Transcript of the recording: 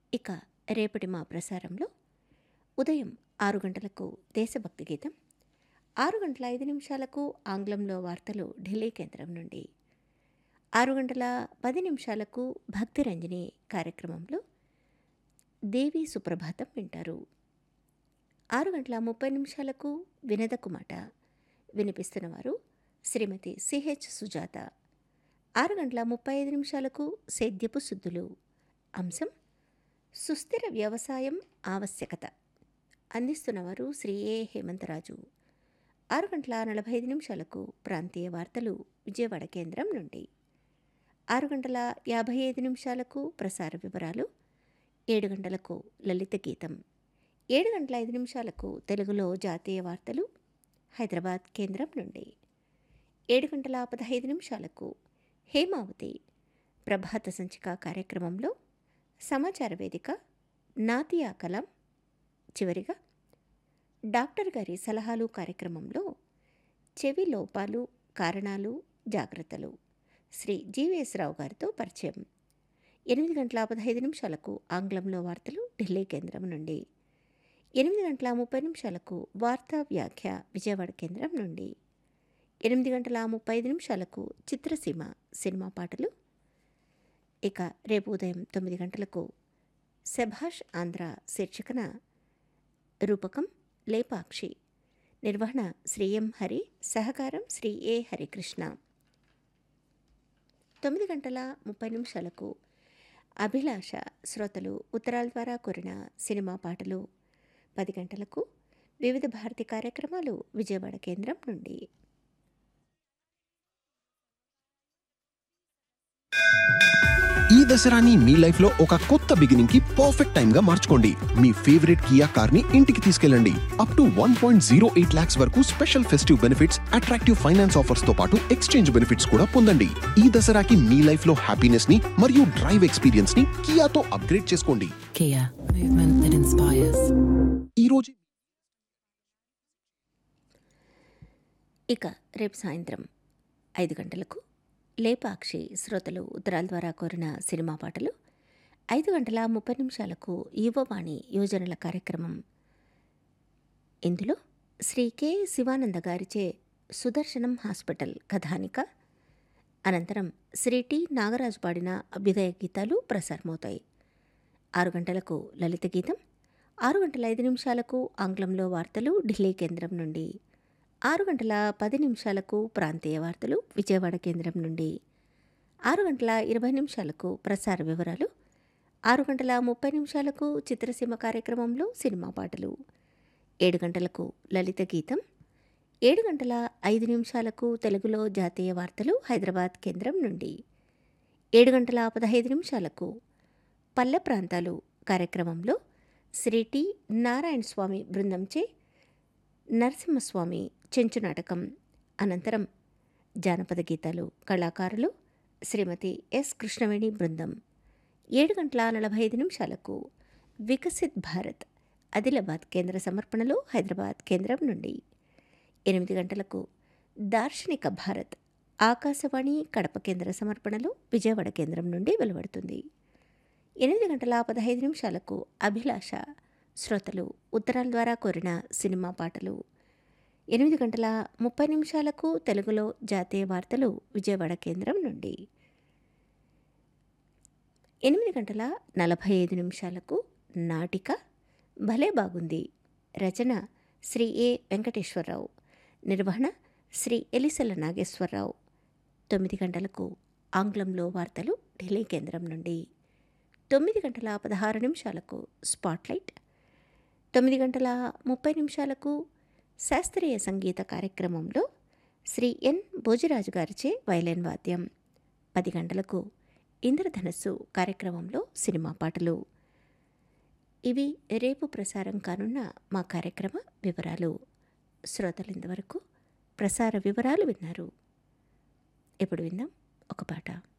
ఇక రేపటి మా ప్రసారంలో ఉదయం ఆరు గంటలకు దేశభక్తి గీతం ఆరు గంటల ఐదు నిమిషాలకు ఆంగ్లంలో వార్తలు ఢిల్లీ కేంద్రం నుండి ఆరు గంటల పది నిమిషాలకు భక్తి రంజని కార్యక్రమంలో దేవి సుప్రభాతం వింటారు ఆరు గంటల ముప్పై నిమిషాలకు వినదకు మాట వినిపిస్తున్నవారు శ్రీమతి సిహెచ్ సుజాత ఆరు గంటల ముప్పై ఐదు నిమిషాలకు సేద్యపు శుద్ధులు అంశం సుస్థిర వ్యవసాయం ఆవశ్యకత అందిస్తున్నవారు శ్రీ ఏ హేమంతరాజు ఆరు గంటల నలభై ఐదు నిమిషాలకు ప్రాంతీయ వార్తలు విజయవాడ కేంద్రం నుండి ఆరు గంటల యాభై ఐదు నిమిషాలకు ప్రసార వివరాలు ఏడు గంటలకు లలిత గీతం ఏడు గంటల ఐదు నిమిషాలకు తెలుగులో జాతీయ వార్తలు హైదరాబాద్ కేంద్రం నుండి ఏడు గంటల పదహైదు నిమిషాలకు హేమావతి ప్రభాత సంచిక కార్యక్రమంలో సమాచార వేదిక నాతియా కలం చివరిగా డాక్టర్ గారి సలహాలు కార్యక్రమంలో చెవి లోపాలు కారణాలు జాగ్రత్తలు శ్రీ జీవీఎస్ రావు గారితో పరిచయం ఎనిమిది గంటల పదహైదు నిమిషాలకు ఆంగ్లంలో వార్తలు ఢిల్లీ కేంద్రం నుండి ఎనిమిది గంటల ముప్పై నిమిషాలకు వార్తా వ్యాఖ్య విజయవాడ కేంద్రం నుండి ఎనిమిది గంటల ముప్పై ఐదు నిమిషాలకు చిత్రసీమ సినిమా పాటలు ఇక రేపు ఉదయం తొమ్మిది గంటలకు శభాష్ ఆంధ్ర శీర్షికన రూపకం లేపాక్షి నిర్వహణ శ్రీ ఎం హరి సహకారం శ్రీ ఏ హరికృష్ణ తొమ్మిది గంటల ముప్పై నిమిషాలకు అభిలాష శ్రోతలు ఉత్తరాల ద్వారా కోరిన సినిమా పాటలు పది గంటలకు వివిధ భారతి కార్యక్రమాలు విజయవాడ కేంద్రం నుండి ఈ దసరాని మీ లైఫ్ లో ఒక కొత్త బిగినింగ్ కి పర్ఫెక్ట్ టైం గా మార్చుకోండి మీ ఫేవరెట్ కియా కార్ ని ఇంటికి తీసుకెళ్ళండి up to one point zero eight lakhs వరకు special festive benefits attractive finance offers తో పాటు ఎక్స్చేంజ్ బెనిఫిట్స్ కూడా పొందండి ఈ దసరాకి మీ లైఫ్ లో హ్యాపీనెస్ ని మరియు డ్రైవ్ ఎక్స్పీరియన్స్ ని కియాతో అప్గ్రేడ్ చేసుకోండి Kia, movement that inspires. ఈ రోజు ఇక రేపు సాయంత్రం ఐదు గంటలకు లేపాక్షి శ్రోతలు ఉత్తరాల ద్వారా కోరిన సినిమా పాటలు ఐదు గంటల ముప్పై నిమిషాలకు యువవాణి యోజనల కార్యక్రమం ఇందులో శ్రీ కె శివానంద గారిచే సుదర్శనం హాస్పిటల్ కథానిక అనంతరం శ్రీ టి నాగరాజు పాడిన అభ్యుదయ గీతాలు ప్రసారమవుతాయి ఆరు గంటలకు లలిత గీతం ఆరు గంటల ఐదు నిమిషాలకు ఆంగ్లంలో వార్తలు ఢిల్లీ కేంద్రం నుండి ఆరు గంటల పది నిమిషాలకు ప్రాంతీయ వార్తలు విజయవాడ కేంద్రం నుండి ఆరు గంటల ఇరవై నిమిషాలకు ప్రసార వివరాలు ఆరు గంటల ముప్పై నిమిషాలకు చిత్రసీమ కార్యక్రమంలో సినిమా పాటలు ఏడు గంటలకు లలిత గీతం ఏడు గంటల ఐదు నిమిషాలకు తెలుగులో జాతీయ వార్తలు హైదరాబాద్ కేంద్రం నుండి ఏడు గంటల పదహైదు నిమిషాలకు పల్లె ప్రాంతాలు కార్యక్రమంలో శ్రీ టి నారాయణ స్వామి బృందంచే నరసింహస్వామి చెంచు నాటకం అనంతరం జానపద గీతాలు కళాకారులు శ్రీమతి ఎస్ కృష్ణవేణి బృందం ఏడు గంటల నలభై ఐదు నిమిషాలకు వికసిత్ భారత్ ఆదిలాబాద్ కేంద్ర సమర్పణలో హైదరాబాద్ కేంద్రం నుండి ఎనిమిది గంటలకు దార్శనిక భారత్ ఆకాశవాణి కడప కేంద్ర సమర్పణలో విజయవాడ కేంద్రం నుండి వెలువడుతుంది ఎనిమిది గంటల పదహైదు నిమిషాలకు అభిలాష శ్రోతలు ఉత్తరాల ద్వారా కోరిన సినిమా పాటలు ఎనిమిది గంటల ముప్పై నిమిషాలకు తెలుగులో జాతీయ వార్తలు విజయవాడ కేంద్రం నుండి ఎనిమిది గంటల నలభై ఐదు నిమిషాలకు నాటిక భలే బాగుంది రచన శ్రీ ఏ వెంకటేశ్వరరావు నిర్వహణ శ్రీ ఎలిసెల నాగేశ్వరరావు తొమ్మిది గంటలకు ఆంగ్లంలో వార్తలు ఢిల్లీ కేంద్రం నుండి తొమ్మిది గంటల పదహారు నిమిషాలకు స్పాట్లైట్ తొమ్మిది గంటల ముప్పై నిమిషాలకు శాస్త్రీయ సంగీత కార్యక్రమంలో శ్రీ ఎన్ భోజరాజు గారిచే వైలెన్ వాద్యం పది గంటలకు ఇంద్రధనస్సు కార్యక్రమంలో సినిమా పాటలు ఇవి రేపు ప్రసారం కానున్న మా కార్యక్రమ వివరాలు శ్రోతలు ఇంతవరకు ప్రసార వివరాలు విన్నారు ఇప్పుడు విందాం ఒక పాట